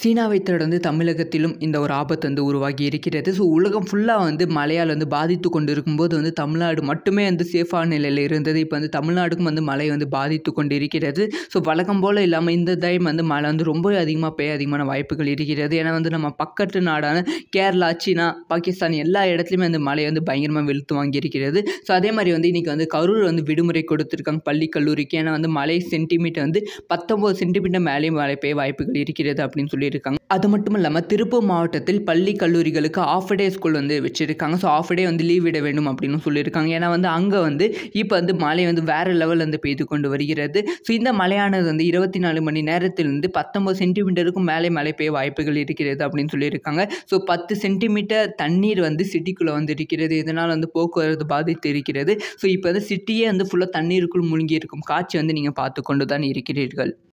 சீனாவை தொடர்ந்து தமிழகத்திலும் இந்த ஒரு ஆபத்து வந்து உருவாகி இருக்கிறது ஸோ உலகம் ஃபுல்லாக வந்து மழையால் வந்து பாதித்து கொண்டு இருக்கும்போது வந்து தமிழ்நாடு மட்டுமே வந்து சேஃபான நிலையில் இருந்தது இப்போ வந்து தமிழ்நாடுக்கும் வந்து மழை வந்து பாதித்து கொண்டு இருக்கிறது ஸோ வழக்கம் போல் இல்லாமல் இந்த டைம் வந்து மழை வந்து ரொம்ப அதிகமாக பெய்ய அதிகமான வாய்ப்புகள் இருக்கிறது ஏன்னா வந்து நம்ம பக்கத்து நாடான கேரளா சீனா பாகிஸ்தான் எல்லா இடத்துலையுமே வந்து மழை வந்து பயங்கரமாக வெளுத்து வாங்கியிருக்கிறது ஸோ அதே மாதிரி வந்து இன்றைக்கி வந்து கரூர் வந்து விடுமுறை கொடுத்துருக்காங்க பள்ளி கல்லூரிக்கு ஏன்னா வந்து மழை சென்டிமீட்டர் வந்து பத்தொம்போது சென்டிமீட்டர் மேலேயும் மழை பெய்ய வாய்ப்புகள் இருக்கிறது அப்படின்னு சொல்லியிருக்காங்க அது மட்டும் இல்லாமல் திருப்பூர் மாவட்டத்தில் பள்ளி கல்லூரிகளுக்கு ஆஃப் டே ஸ்கூல் வந்து வச்சுருக்காங்க ஸோ ஆஃப் டே வந்து லீவ் விட வேண்டும் அப்படின்னு சொல்லியிருக்காங்க ஏன்னா வந்து அங்கே வந்து இப்போ வந்து மழை வந்து வேறு லெவலில் வந்து பெய்து கொண்டு வருகிறது ஸோ இந்த மழையானது வந்து இருபத்தி நாலு மணி நேரத்திலிருந்து பத்தொம்பது சென்டிமீட்டருக்கும் மேலே மழை பெய்ய வாய்ப்புகள் இருக்கிறது அப்படின்னு சொல்லியிருக்காங்க ஸோ பத்து சென்டிமீட்டர் தண்ணீர் வந்து சிட்டிக்குள்ளே வந்து இருக்கிறது இதனால் வந்து போக்குவரத்து பாதித்து இருக்கிறது ஸோ இப்போ வந்து சிட்டியே வந்து ஃபுல்லாக தண்ணீருக்குள் மூழ்கி இருக்கும் காட்சி வந்து நீங்கள் பார்த்து கொண்டு தான் இருக்கிறீர்கள்